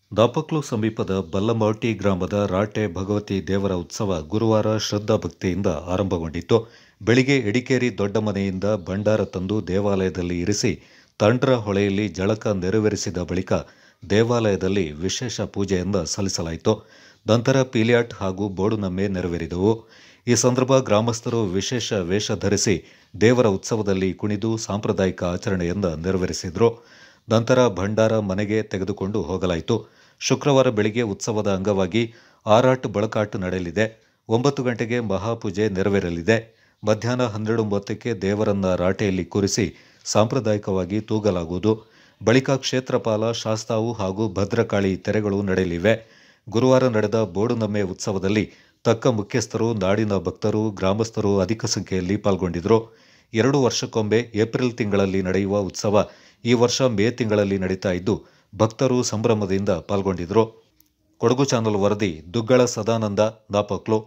ದಾಪಕ್ಲು ಸಮೀಪದ ಬಲ್ಲಮೌಟಿ ಗ್ರಾಮದ ರಾಟೆ ಭಗವತಿ ದೇವರ ಉತ್ಸವ ಗುರುವಾರ ಶ್ರದ್ಧಾ ಭಕ್ತಿಯಿಂದ ಆರಂಭಗೊಂಡಿತ್ತು ಬೆಳಿಗ್ಗೆ ಎಡಿಕೇರಿ ದೊಡ್ಡ ಮನೆಯಿಂದ ಭಂಡಾರ ತಂದು ದೇವಾಲಯದಲ್ಲಿ ಇರಿಸಿ ತಂಡ್ರ ಹೊಳೆಯಲ್ಲಿ ಜಳಕ ನೆರವೇರಿಸಿದ ಬಳಿಕ ದೇವಾಲಯದಲ್ಲಿ ವಿಶೇಷ ಪೂಜೆಯಿಂದ ಸಲ್ಲಿಸಲಾಯಿತು ನಂತರ ಪೀಲಿಯಾಟ್ ಹಾಗೂ ಬೋಡುನಮ್ಮೆ ನೆರವೇರಿದವು ಈ ಸಂದರ್ಭ ಗ್ರಾಮಸ್ಥರು ವಿಶೇಷ ವೇಷ ಧರಿಸಿ ದೇವರ ಉತ್ಸವದಲ್ಲಿ ಕುಣಿದು ಸಾಂಪ್ರದಾಯಿಕ ಆಚರಣೆಯಿಂದ ನೆರವೇರಿಸಿದರು ನಂತರ ಭಂಡಾರ ಮನೆಗೆ ತೆಗೆದುಕೊಂಡು ಹೋಗಲಾಯಿತು ಶುಕ್ರವಾರ ಬೆಳಿಗ್ಗೆ ಉತ್ಸವದ ಅಂಗವಾಗಿ ಆರಾಟ್ ಬಳಕಾಟ್ ನಡೆಯಲಿದೆ ಒಂಬತ್ತು ಗಂಟೆಗೆ ಮಹಾಪೂಜೆ ನೆರವೇರಲಿದೆ ಮಧ್ಯಾಹ್ನ ಹನ್ನೆರಡು ಮೂವತ್ತಕ್ಕೆ ದೇವರನ್ನ ರಾಟೆಯಲ್ಲಿ ಕೂರಿಸಿ ಸಾಂಪ್ರದಾಯಿಕವಾಗಿ ತೂಗಲಾಗುವುದು ಬಳಿಕ ಕ್ಷೇತ್ರಪಾಲ ಶಾಸ್ತಾವು ಹಾಗೂ ಭದ್ರಕಾಳಿ ತೆರೆಗಳು ನಡೆಯಲಿವೆ ಗುರುವಾರ ನಡೆದ ಬೋಡುನಮ್ಮೆ ಉತ್ಸವದಲ್ಲಿ ತಕ್ಕ ಮುಖ್ಯಸ್ಥರು ನಾಡಿನ ಭಕ್ತರು ಗ್ರಾಮಸ್ಥರು ಅಧಿಕ ಸಂಖ್ಯೆಯಲ್ಲಿ ಪಾಲ್ಗೊಂಡಿದ್ದರು ಎರಡು ವರ್ಷಕ್ಕೊಮ್ಮೆ ಏಪ್ರಿಲ್ ತಿಂಗಳಲ್ಲಿ ನಡೆಯುವ ಉತ್ಸವ ಈ ವರ್ಷ ಮೇ ತಿಂಗಳಲ್ಲಿ ನಡೀತಾ ಇದ್ದು ಭಕ್ತರು ಸಂಭ್ರಮದಿಂದ ಪಾಲ್ಗೊಂಡಿದ್ದರು ಕೊಡಗು ಚಾನಲ್ ವರದಿ ದುಗ್ಗಳ ಸದಾನಂದ ದಾಪಕ್ಲು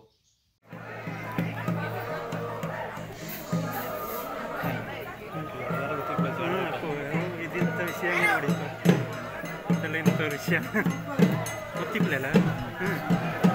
ಇದಿಂಥ ವಿಷಯ ನೋಡಿ ಇದೆಲ್ಲ ಇಂಥ ವಿಷಯ ಗೊತ್ತಿಲ್ಲ ಹ್ಞೂ